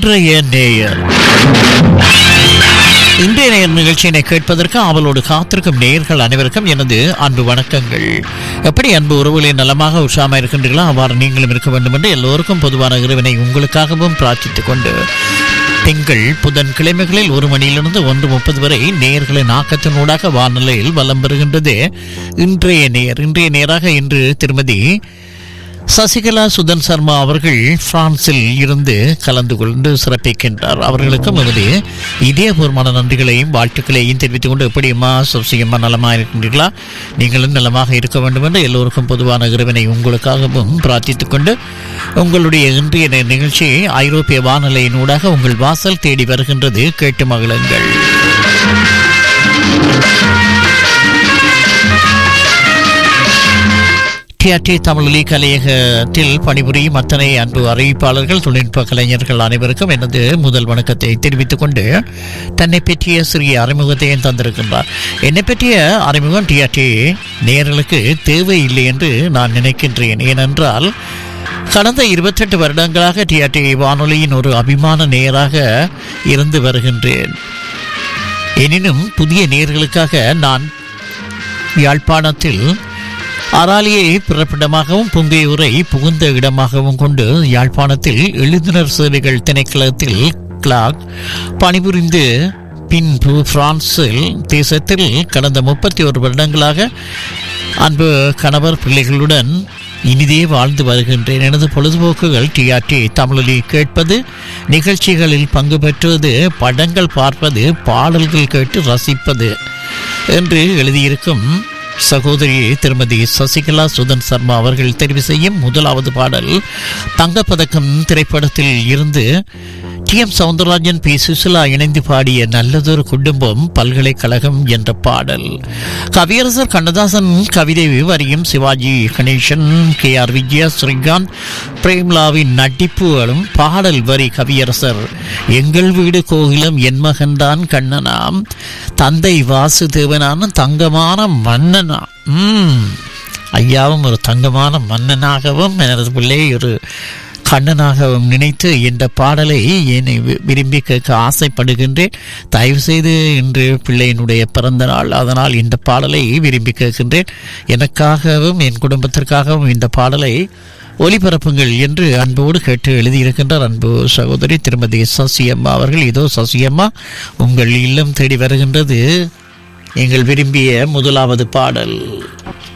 இன்றைய நேயர் இன்றைய நேயர் நிகழ்ச்சியினை கேட்பதற்கு அவளோடு காத்திருக்கும் நேயர்கள் அனைவருக்கும் எனது அன்பு வணக்கங்கள் எப்படி அன்பு உறவுகளை நலமாக உற்சாகமாக இருக்கின்றீர்களோ அவ்வாறு நீங்களும் இருக்க வேண்டும் என்று எல்லோருக்கும் பொதுவான இறைவனை உங்களுக்காகவும் பிரார்த்தித்துக் கொண்டு திங்கள் புதன் கிழமைகளில் ஒரு மணியிலிருந்து ஒன்று முப்பது வரை நேயர்களின் ஆக்கத்தினூடாக வானிலையில் வலம் பெறுகின்றது இன்றைய நேர் இன்றைய நேராக இன்று திருமதி சசிகலா சுதன் சர்மா அவர்கள் பிரான்சில் இருந்து கலந்து கொண்டு சிறப்பிக்கின்றார் அவர்களுக்கும் எமது இதயபூர்வமான நன்றிகளையும் வாழ்த்துக்களையும் தெரிவித்துக் கொண்டு எப்படியம்மா சுசியம்மா நலமாக இருக்கின்றீர்களா நீங்களும் நலமாக இருக்க வேண்டும் என்று எல்லோருக்கும் பொதுவான இறைவனை உங்களுக்காகவும் பிரார்த்தித்துக் கொண்டு உங்களுடைய இன்றைய நி- நிகழ்ச்சி ஐரோப்பிய வானொலியினூடாக உங்கள் வாசல் தேடி வருகின்றது கேட்டு மகிழுங்கள் டிஆர்டி தமிழொலி கலையகத்தில் பணிபுரியும் அத்தனை அன்பு அறிவிப்பாளர்கள் தொழில்நுட்ப கலைஞர்கள் அனைவருக்கும் எனது முதல் வணக்கத்தை தெரிவித்துக் கொண்டு தன்னை பற்றிய சிறிய அறிமுகத்தையும் தந்திருக்கின்றார் என்னை பற்றிய அறிமுகம் டிஆர்டி நேயர்களுக்கு தேவையில்லை என்று நான் நினைக்கின்றேன் ஏனென்றால் கடந்த இருபத்தெட்டு வருடங்களாக டிஆர்டி வானொலியின் ஒரு அபிமான நேயராக இருந்து வருகின்றேன் எனினும் புதிய நேயர்களுக்காக நான் யாழ்ப்பாணத்தில் அராலியை பிறப்பிடமாகவும் புங்கையூரை புகுந்த இடமாகவும் கொண்டு யாழ்ப்பாணத்தில் எழுதினர் சேவைகள் திணைக்களத்தில் கிளாக் பணிபுரிந்து பின்பு பிரான்சில் தேசத்தில் கடந்த முப்பத்தி ஒரு வருடங்களாக அன்பு கணவர் பிள்ளைகளுடன் இனிதே வாழ்ந்து வருகின்றேன் எனது பொழுதுபோக்குகள் டிஆர்டி தமிழொலி கேட்பது நிகழ்ச்சிகளில் பங்கு பெற்றுவது படங்கள் பார்ப்பது பாடல்கள் கேட்டு ரசிப்பது என்று எழுதியிருக்கும் சகோதரி திருமதி சசிகலா சுதன் சர்மா அவர்கள் தெரிவு செய்யும் முதலாவது பாடல் தங்கப்பதக்கம் திரைப்படத்தில் இருந்து T M Soundararajan P Susheela இணைந்து பாடிய நல்லதொரு குடும்பம் பல்கலைக்கழகம் என்ற பாடல் கவியரசர் கண்ணதாசன் கவிதை வரியும் சிவாஜி கணேசன் கே ஆர் விஜயா ஸ்ரீகாந்த் பிரேம்லாவின் நடிப்புகளும் பாடல் வரி கவியரசர் எங்கள் வீடு கோகிலம் என் மகன்தான் கண்ணனாம் தந்தை வாசுதேவனான தங்கமான மன்னனா ம் ஐயாவும் ஒரு தங்கமான மன்னனாகவும் எனது பிள்ளை ஒரு கண்ணனாகவும் நினைத்து இந்த பாடலை என்னை வி- விரும்பி கேட்க ஆசைப்படுகின்றேன் தயவு செய்து இன்று பிள்ளையினுடைய பிறந்த நாள் அதனால் இந்த பாடலை விரும்பி கேட்கின்றேன் எனக்காகவும் என் குடும்பத்திற்காகவும் இந்த பாடலை ஒலிபரப்புங்கள் என்று அன்போடு கேட்டு எழுதியிருக்கின்றார் அன்பு சகோதரி திருமதி சசியம்மா அவர்கள் இதோ சசியம்மா உங்கள் இல்லம் தேடி வருகின்றது எங்கள் விரும்பிய முதலாவது பாடல்